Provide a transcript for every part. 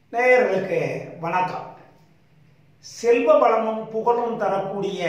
நேயர்களுக்கு வணக்கம் செல்வ வளமும் புகழும் தரக்கூடிய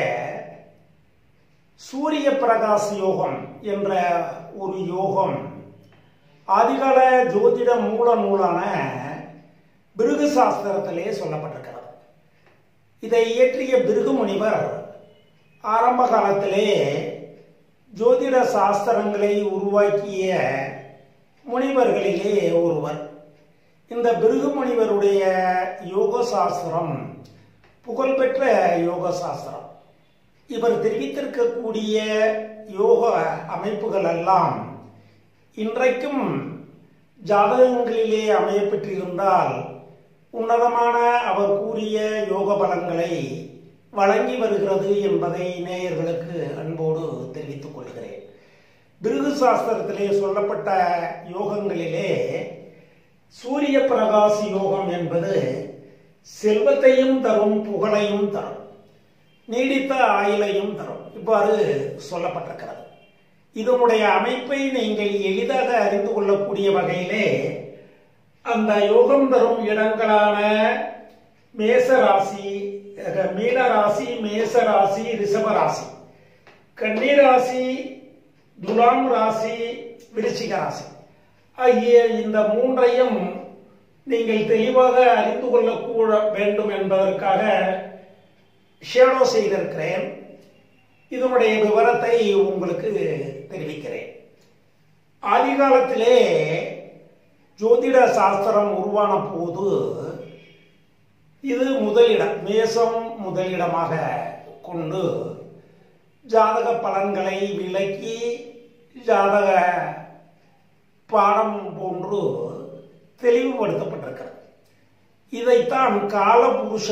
சூரிய பிரகாஷ் யோகம் என்ற ஒரு யோகம் ஆதிகால ஜோதிட மூல நூலான பிருகு சாஸ்திரத்திலே சொல்லப்பட்டிருக்கிறது இதை இயற்றிய பிருகு முனிவர் ஆரம்ப காலத்திலே ஜோதிட சாஸ்திரங்களை உருவாக்கிய முனிவர்களிலே ஒருவர் இந்த பிருகு முனிவருடைய யோக சாஸ்திரம் புகழ்பெற்ற யோக சாஸ்திரம் இவர் தெரிவித்திருக்கக்கூடிய யோக அமைப்புகள் எல்லாம் இன்றைக்கும் ஜாதகங்களிலே அமையப்பெற்றிருந்தால் உன்னதமான அவர் கூறிய யோக பலன்களை வழங்கி வருகிறது என்பதை நேயர்களுக்கு அன்போடு தெரிவித்துக் கொள்கிறேன் பிருகு சாஸ்திரத்திலே சொல்லப்பட்ட யோகங்களிலே சூரிய பிரகாஷ் யோகம் என்பது செல்வத்தையும் தரும் புகழையும் தரும் நீடித்த ஆயுளையும் தரும் இவ்வாறு சொல்லப்பட்டிருக்கிறது இதனுடைய அமைப்பை நீங்கள் எளிதாக அறிந்து கொள்ளக்கூடிய வகையிலே அந்த யோகம் தரும் இடங்களான மேசராசி மீனராசி மேசராசி ரிஷபராசி கன்னிராசி துலாம் ராசி விருச்சிக ராசி ஆகிய இந்த மூன்றையும் நீங்கள் தெளிவாக அறிந்து கொள்ளக்கூட வேண்டும் என்பதற்காக ஷேடோ செய்திருக்கிறேன் இதனுடைய விவரத்தை உங்களுக்கு தெரிவிக்கிறேன் ஆதிகாலத்திலே ஜோதிட சாஸ்திரம் உருவான போது இது முதலிடம் மேசம் முதலிடமாக கொண்டு ஜாதக பலன்களை விளக்கி ஜாதக பாடம் போன்று தெளிவுபடுத்தப்பட்டிருக்கிறது இதைத்தான் காலபுருஷ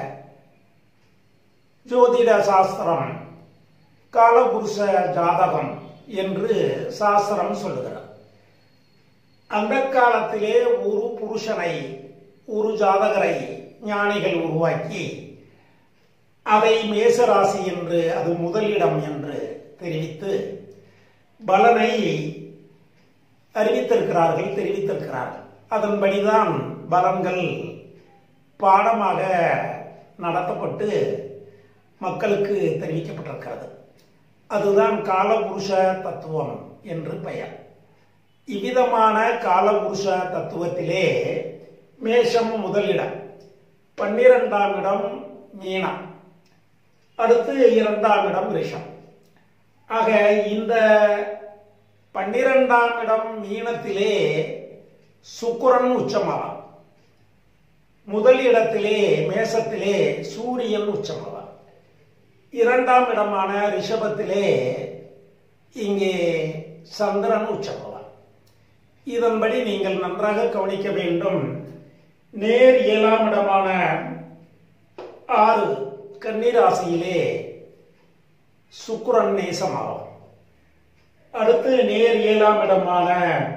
ஜோதிட சாஸ்திரம் காலபுருஷ ஜாதகம் என்று சாஸ்திரம் சொல்லுகிறது அந்த காலத்திலே ஒரு புருஷனை ஒரு ஜாதகரை ஞானிகள் உருவாக்கி அதை மேசராசி என்று அது முதலிடம் என்று தெரிவித்து பலனை அறிவித்திருக்கிறார்கள் தெரிவித்திருக்கிறார்கள் அதன்படிதான் பலன்கள் பாடமாக நடத்தப்பட்டு மக்களுக்கு தெரிவிக்கப்பட்டிருக்கிறது அதுதான் காலபுருஷ தத்துவம் என்று பெயர் இவ்விதமான காலபுருஷ தத்துவத்திலே மேஷம் முதலிடம் பன்னிரெண்டாம் இடம் மீனம் அடுத்து இரண்டாம் இடம் ரிஷம் ஆக இந்த பன்னிரெண்டாம் இடம் மீனத்திலே சுக்குரன் உச்சமாவார் முதல் இடத்திலே மேசத்திலே சூரியன் உச்சமாவார் இரண்டாம் இடமான ரிஷபத்திலே இங்கே சந்திரன் உச்சமாவார் இதன்படி நீங்கள் நன்றாக கவனிக்க வேண்டும் நேர் ஏழாம் இடமான ஆறு கன்னிராசியிலே சுக்குரன் நேசமாகும் அடுத்து நேர் ஏழாம் இடமான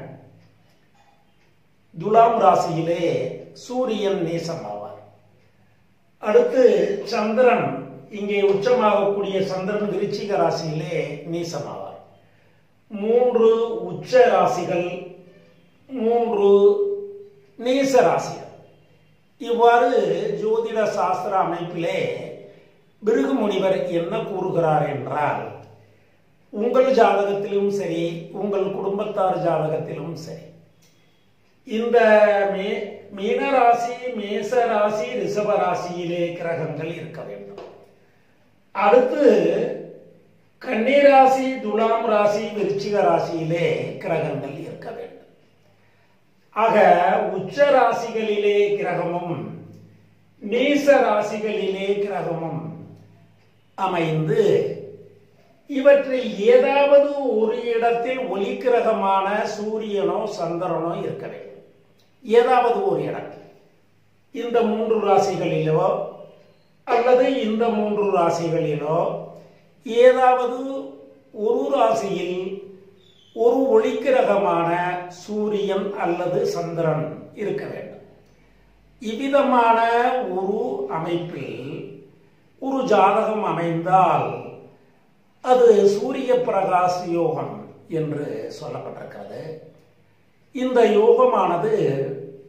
துலாம் ராசியிலே சூரியன் நேசமாவார் அடுத்து சந்திரன் இங்கே உச்சமாகக்கூடிய சந்திரன் விருச்சிக ராசியிலே நீசமாவார் மூன்று உச்ச ராசிகள் மூன்று நீச ராசிகள் இவ்வாறு ஜோதிட சாஸ்திர அமைப்பிலே பிருகு முனிவர் என்ன கூறுகிறார் என்றால் உங்கள் ஜாதகத்திலும் சரி உங்கள் குடும்பத்தார் ஜாதகத்திலும் சரி இந்த மே மீனராசி மேச ராசி ரிஷப ராசியிலே கிரகங்கள் இருக்க வேண்டும் அடுத்து கன்னிராசி துலாம் ராசி விருச்சிக ராசியிலே கிரகங்கள் இருக்க வேண்டும் ஆக உச்ச ராசிகளிலே கிரகமும் நீச ராசிகளிலே கிரகமும் அமைந்து இவற்றில் ஏதாவது ஒரு இடத்தில் ஒளி கிரகமான சூரியனோ சந்திரனோ இருக்க வேண்டும் ஏதாவது ஒரு இடம் இந்த மூன்று ராசிகளிலோ அல்லது இந்த மூன்று ராசிகளிலோ ஏதாவது ஒரு ராசியில் ஒரு ஒளிக்கிரகமான சூரியன் அல்லது சந்திரன் இருக்க வேண்டும் இவ்விதமான ஒரு அமைப்பில் ஒரு ஜாதகம் அமைந்தால் அது சூரிய பிரகாஷ் யோகம் என்று சொல்லப்பட்டிருக்கிறது இந்த யோகமானது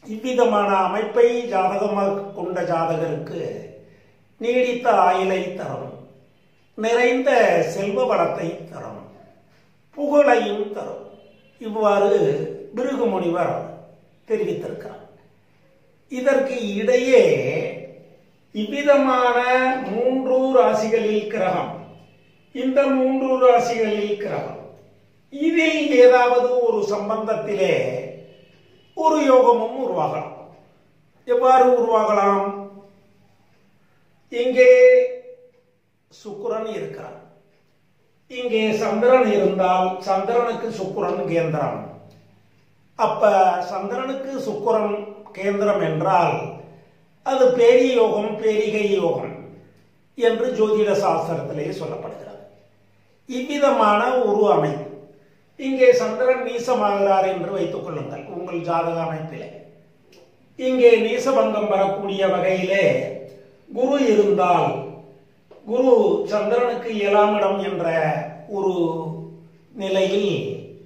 இவ்விதமான அமைப்பை ஜாதகமாக கொண்ட ஜாதகருக்கு நீடித்த ஆயுளை தரும் நிறைந்த செல்வ வளத்தை தரும் புகழையும் தரும் இவ்வாறு பிருகு முனிவர் தெரிவித்திருக்கிறார் இதற்கு இடையே இவ்விதமான மூன்று ராசிகளில் கிரகம் இந்த மூன்று ராசிகளில் கிரகம் இதில் ஏதாவது ஒரு சம்பந்தத்திலே ஒரு யோகமும் உருவாகலாம் எவ்வாறு உருவாகலாம் இங்கே சுக்கிரன் இருக்கிறார் இங்கே சந்திரன் இருந்தால் சந்திரனுக்கு சுக்கிரன் கேந்திரம் அப்ப சந்திரனுக்கு சுக்கிரன் கேந்திரம் என்றால் அது பேரி யோகம் பேரிகை யோகம் என்று ஜோதிட சாஸ்திரத்திலே சொல்லப்படுகிறது இவ்விதமான ஒரு அமைப்பு இங்கே சந்திரன் நீசமாகிறார் என்று வைத்துக் கொள்ளுங்கள் உங்கள் ஜாதக அமைப்பிலே இங்கே நீசபங்கம் வரக்கூடிய வகையிலே குரு இருந்தால் குரு சந்திரனுக்கு ஏழாம் இடம் என்ற ஒரு நிலையில்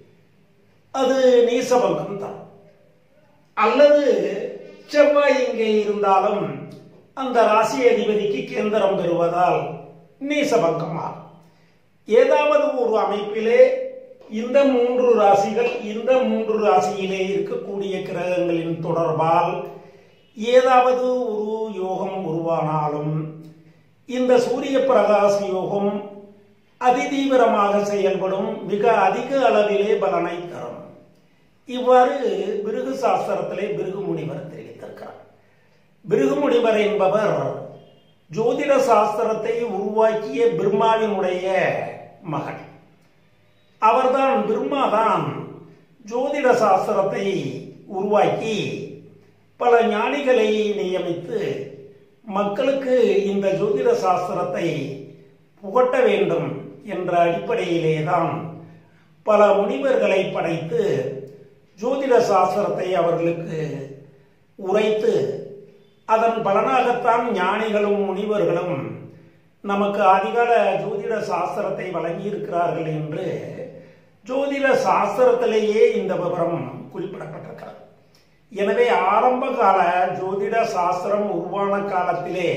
அது நீசபங்கம் தான் அல்லது செவ்வாய் இங்கே இருந்தாலும் அந்த ராசி அதிபதிக்கு கேந்திரம் பெறுவதால் நீசபங்கம் ஆகும் ஏதாவது ஒரு அமைப்பிலே இந்த மூன்று ராசிகள் இந்த மூன்று ராசியிலே இருக்கக்கூடிய கிரகங்களின் தொடர்பால் ஏதாவது ஒரு யோகம் உருவானாலும் இந்த சூரிய பிரகாச யோகம் அதிதீவிரமாக செயல்படும் மிக அதிக அளவிலே பலனை தரும் இவ்வாறு பிருகு சாஸ்திரத்திலே பிருகு முனிவர் தெரிவித்திருக்கிறார் பிருகு முனிவர் என்பவர் ஜோதிட சாஸ்திரத்தை உருவாக்கிய பிரம்மாவினுடைய மகன் அவர்தான் பிரம்மா தான் ஜோதிட சாஸ்திரத்தை உருவாக்கி பல ஞானிகளை நியமித்து மக்களுக்கு இந்த ஜோதிட சாஸ்திரத்தை புகட்ட வேண்டும் என்ற அடிப்படையிலே தான் பல முனிவர்களை படைத்து ஜோதிட சாஸ்திரத்தை அவர்களுக்கு உரைத்து அதன் பலனாகத்தான் ஞானிகளும் முனிவர்களும் நமக்கு அதிகால ஜோதிட சாஸ்திரத்தை வழங்கியிருக்கிறார்கள் என்று ஜோதிட சாஸ்திரத்திலேயே இந்த விவரம் குறிப்பிடப்பட்டிருக்கிறது எனவே ஆரம்ப கால ஜோதிட சாஸ்திரம் உருவான காலத்திலே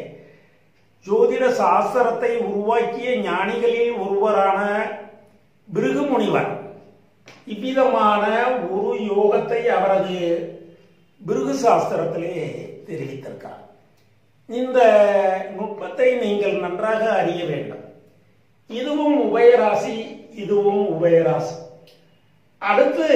ஜோதிட சாஸ்திரத்தை உருவாக்கிய ஞானிகளில் ஒருவரான பிருகு முனிவர் இவ்விதமான ஒரு யோகத்தை அவரது பிருகு சாஸ்திரத்திலே தெரிவித்திருக்கார் இந்த நுட்பத்தை நீங்கள் நன்றாக அறிய வேண்டும் இதுவும் உபயராசி இதுவும் உபயராசி அடுத்து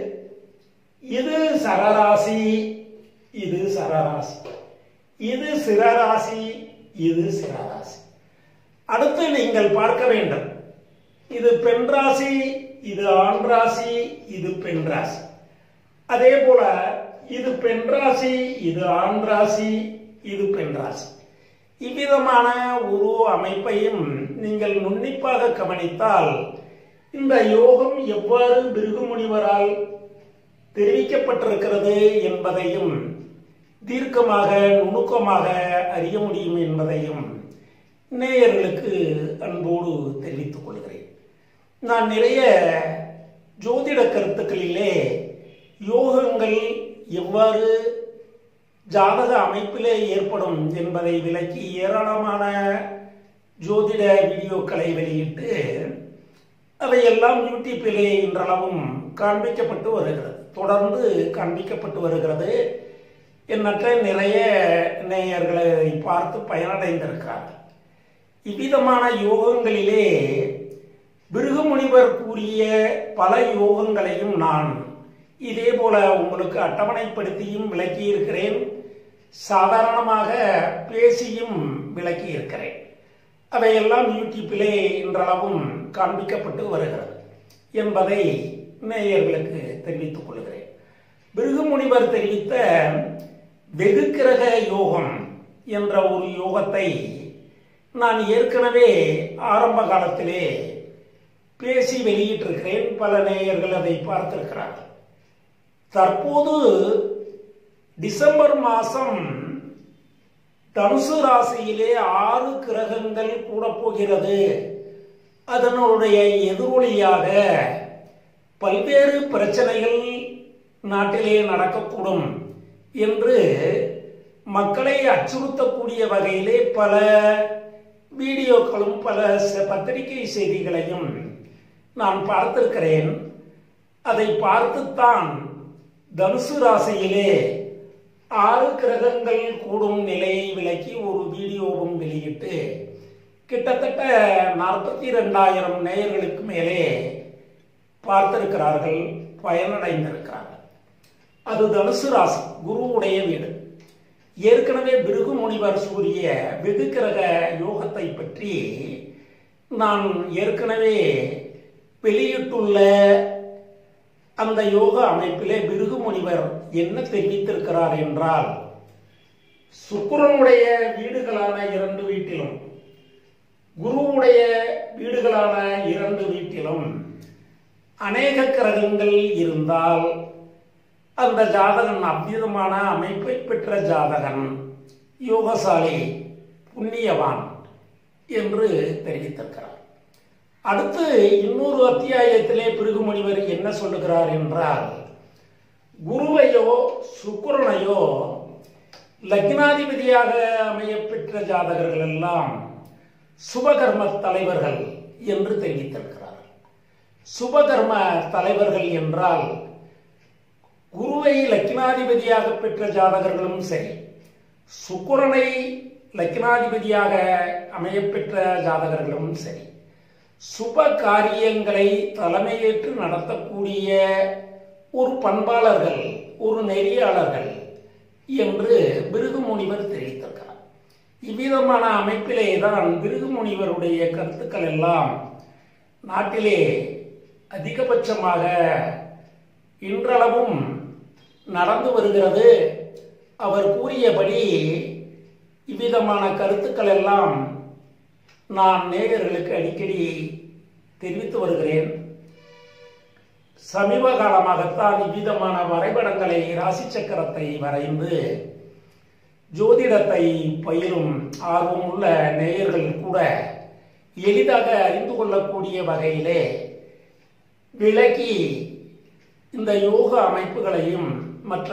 இது சரராசி இது சரராசி இது சிரராசி இது சிரராசி அடுத்து நீங்கள் பார்க்க வேண்டும் இது பெண் ராசி இது ஆண் ராசி இது பெண் ராசி அதே போல இது பெண் ராசி இது ஆண் ராசி இது பெண் ராசி இவ்விதமான ஒரு அமைப்பையும் நீங்கள் நுண்ணிப்பாக கவனித்தால் இந்த யோகம் எவ்வாறு பிருகு முனிவரால் தெரிவிக்கப்பட்டிருக்கிறது என்பதையும் தீர்க்கமாக நுணுக்கமாக அறிய முடியும் என்பதையும் நேயர்களுக்கு அன்போடு தெரிவித்துக் கொள்கிறேன் நான் நிறைய ஜோதிட கருத்துக்களிலே யோகங்கள் எவ்வாறு ஜாதக அமைப்பிலே ஏற்படும் என்பதை விளக்கி ஏராளமான ஜோதிட வீடியோக்களை வெளியிட்டு அவையெல்லாம் யூடியூப்பிலே இன்றளவும் காண்பிக்கப்பட்டு வருகிறது தொடர்ந்து காண்பிக்கப்பட்டு வருகிறது எண்ணற்ற நிறைய நேயர்களை பார்த்து பயனடைந்திருக்கிறார்கள் இவ்விதமான யோகங்களிலே பிருகு முனிவர் கூறிய பல யோகங்களையும் நான் இதே போல உங்களுக்கு அட்டவணைப்படுத்தியும் விளக்கியிருக்கிறேன் சாதாரணமாக பேசியும் விளக்கியிருக்கிறேன் அவையெல்லாம் யூடியூப்பிலே இன்றளவும் காண்பிக்கப்பட்டு வருகிறது என்பதை நேயர்களுக்கு தெரிவித்துக் கொள்கிறேன் பிருகு முனிவர் தெரிவித்த வெகுக்கிரக யோகம் என்ற ஒரு யோகத்தை நான் ஏற்கனவே ஆரம்ப காலத்திலே பேசி வெளியிட்டிருக்கிறேன் பல நேயர்கள் அதை பார்த்திருக்கிறார்கள் தற்போது டிசம்பர் மாதம் தனுசு ராசியிலே ஆறு கிரகங்கள் கூட போகிறது அதனுடைய எதிரொலியாக பல்வேறு பிரச்சனைகள் நாட்டிலே நடக்கக்கூடும் என்று மக்களை அச்சுறுத்தக்கூடிய வகையிலே பல வீடியோக்களும் பல ச- பத்திரிகை செய்திகளையும் நான் பார்த்திருக்கிறேன் அதை பார்த்துத்தான் தனுசு ராசியிலே ஆறு கிரகங்கள் கூடும் நிலையை விளக்கி ஒரு வீடியோவும் வெளியிட்டு கிட்டத்தட்ட நாற்பத்தி ரெண்டாயிரம் நேயர்களுக்கு மேலே பார்த்திருக்கிறார்கள் பயனடைந்திருக்கிறார்கள் அது தனுசு ராசி குருவுடைய வீடு ஏற்கனவே பிருகு முனிவர் சூரிய வெகு கிரக யோகத்தை பற்றி நான் ஏற்கனவே வெளியிட்டுள்ள அந்த யோக அமைப்பிலே பிருகு முனிவர் என்ன தெரிவித்திருக்கிறார் என்றால் சுக்கிரனுடைய வீடுகளான இரண்டு வீட்டிலும் குருவுடைய வீடுகளான இரண்டு வீட்டிலும் அநேக கிரகங்கள் இருந்தால் அந்த ஜாதகன் அவ்விதமான அமைப்பை பெற்ற ஜாதகன் யோகசாலி புண்ணியவான் என்று தெரிவித்திருக்கிறார் அடுத்து இன்னொரு அத்தியாயத்திலே பிருகுமணிவர் என்ன சொல்லுகிறார் என்றால் குருவையோ சுக்கிரனையோ லக்னாதிபதியாக அமையப்பெற்ற ஜாதகர்கள் எல்லாம் சுபகர்ம தலைவர்கள் என்று தெரிவித்திருக்கிறார்கள் சுபகர்ம தலைவர்கள் என்றால் குருவை லக்னாதிபதியாக பெற்ற ஜாதகர்களும் சரி சுக்கிரனை லக்னாதிபதியாக அமையப்பெற்ற ஜாதகர்களும் சரி சுப காரியங்களை தலைமையேற்று நடத்தக்கூடிய ஒரு பண்பாளர்கள் ஒரு நெறியாளர்கள் என்று பிருகு முனிவர் தெரிவித்திருக்கிறார் இவ்விதமான அமைப்பிலே தான் பிருகு முனிவருடைய கருத்துக்கள் எல்லாம் நாட்டிலே அதிகபட்சமாக இன்றளவும் நடந்து வருகிறது அவர் கூறியபடி இவ்விதமான கருத்துக்கள் எல்லாம் நான் நேயர்களுக்கு அடிக்கடி தெரிவித்து வருகிறேன் சமீப காலமாகத்தான் இவ்விதமான வரைபடங்களை ராசி சக்கரத்தை வரைந்து ஜோதிடத்தை பயிலும் ஆர்வம் உள்ள நேயர்கள் கூட எளிதாக அறிந்து கொள்ளக்கூடிய வகையிலே விளக்கி இந்த யோக அமைப்புகளையும் மற்ற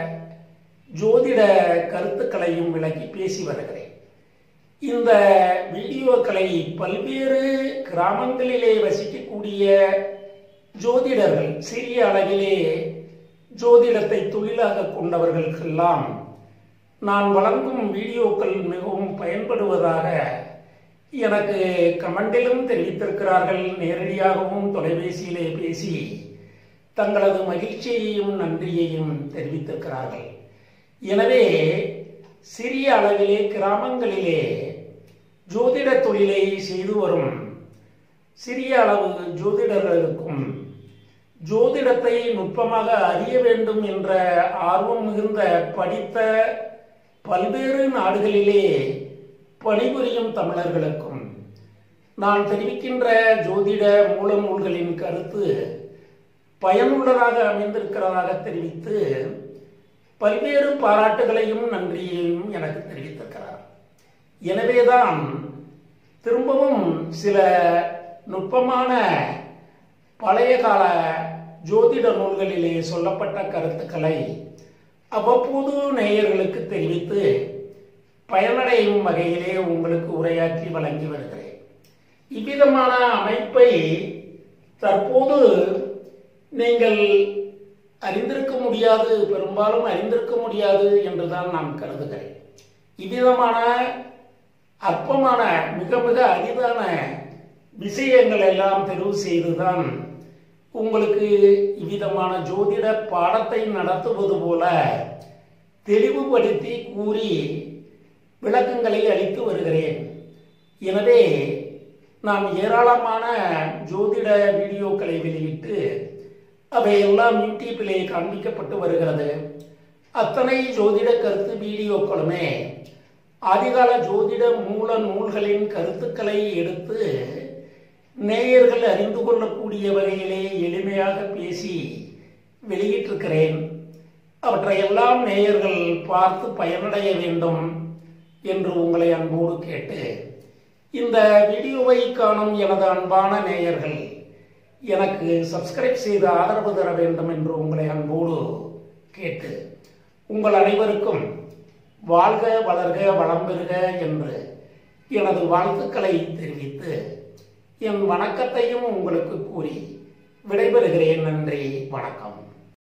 ஜோதிட கருத்துக்களையும் விளக்கி பேசி வருகிறேன் இந்த வீடியோக்களை பல்வேறு கிராமங்களிலே வசிக்கக்கூடிய ஜோதிடர்கள் சிறிய அளவிலே ஜோதிடத்தை தொழிலாக கொண்டவர்களுக்கெல்லாம் நான் வழங்கும் வீடியோக்கள் மிகவும் பயன்படுவதாக எனக்கு கமெண்டிலும் தெரிவித்திருக்கிறார்கள் நேரடியாகவும் தொலைபேசியிலே பேசி தங்களது மகிழ்ச்சியையும் நன்றியையும் தெரிவித்திருக்கிறார்கள் எனவே சிறிய அளவிலே கிராமங்களிலே ஜோதிட தொழிலை செய்து வரும் சிறிய அளவு ஜோதிடர்களுக்கும் ஜோதிடத்தை நுட்பமாக அறிய வேண்டும் என்ற ஆர்வம் மிகுந்த படித்த பல்வேறு நாடுகளிலே பணிபுரியும் தமிழர்களுக்கும் நான் தெரிவிக்கின்ற ஜோதிட மூல நூல்களின் கருத்து பயனுள்ளதாக அமைந்திருக்கிறதாக தெரிவித்து பல்வேறு பாராட்டுகளையும் நன்றியையும் எனக்கு தெரிவித்திருக்கிறார் எனவேதான் திரும்பவும் சில நுட்பமான பழைய கால ஜோதிட நூல்களிலே சொல்லப்பட்ட கருத்துக்களை அவ்வப்போது நேயர்களுக்கு தெரிவித்து பயனடையும் வகையிலே உங்களுக்கு உரையாற்றி வழங்கி வருகிறேன் இவ்விதமான அமைப்பை தற்போது நீங்கள் அறிந்திருக்க முடியாது பெரும்பாலும் அறிந்திருக்க முடியாது என்றுதான் நான் கருதுகிறேன் இவ்விதமான அற்பமான மிக மிக அரிதான விஷயங்கள் எல்லாம் தெரிவு செய்துதான் உங்களுக்கு இவ்விதமான ஜோதிட பாடத்தை நடத்துவது போல தெளிவுபடுத்தி கூறி விளக்கங்களை அளித்து வருகிறேன் எனவே நான் ஏராளமான ஜோதிட வீடியோக்களை வெளியிட்டு அவையெல்லாம் யூடியூப்பிலே காண்பிக்கப்பட்டு வருகிறது அத்தனை ஜோதிட கருத்து வீடியோக்களுமே ஆதிகால ஜோதிட மூல நூல்களின் கருத்துக்களை எடுத்து நேயர்கள் அறிந்து கொள்ளக்கூடிய வகையிலே எளிமையாக பேசி வெளியிட்டிருக்கிறேன் அவற்றையெல்லாம் நேயர்கள் பார்த்து பயனடைய வேண்டும் என்று உங்களை அன்போடு கேட்டு இந்த வீடியோவை காணும் எனது அன்பான நேயர்கள் எனக்கு சப்ஸ்கிரைப் செய்து ஆதரவு தர வேண்டும் என்று உங்களை அன்போடு கேட்டு உங்கள் அனைவருக்கும் வாழ்க வளர்க வளம் பெறுக என்று எனது வாழ்த்துக்களை தெரிவித்து என் வணக்கத்தையும் உங்களுக்கு கூறி விடைபெறுகிறேன் நன்றி வணக்கம்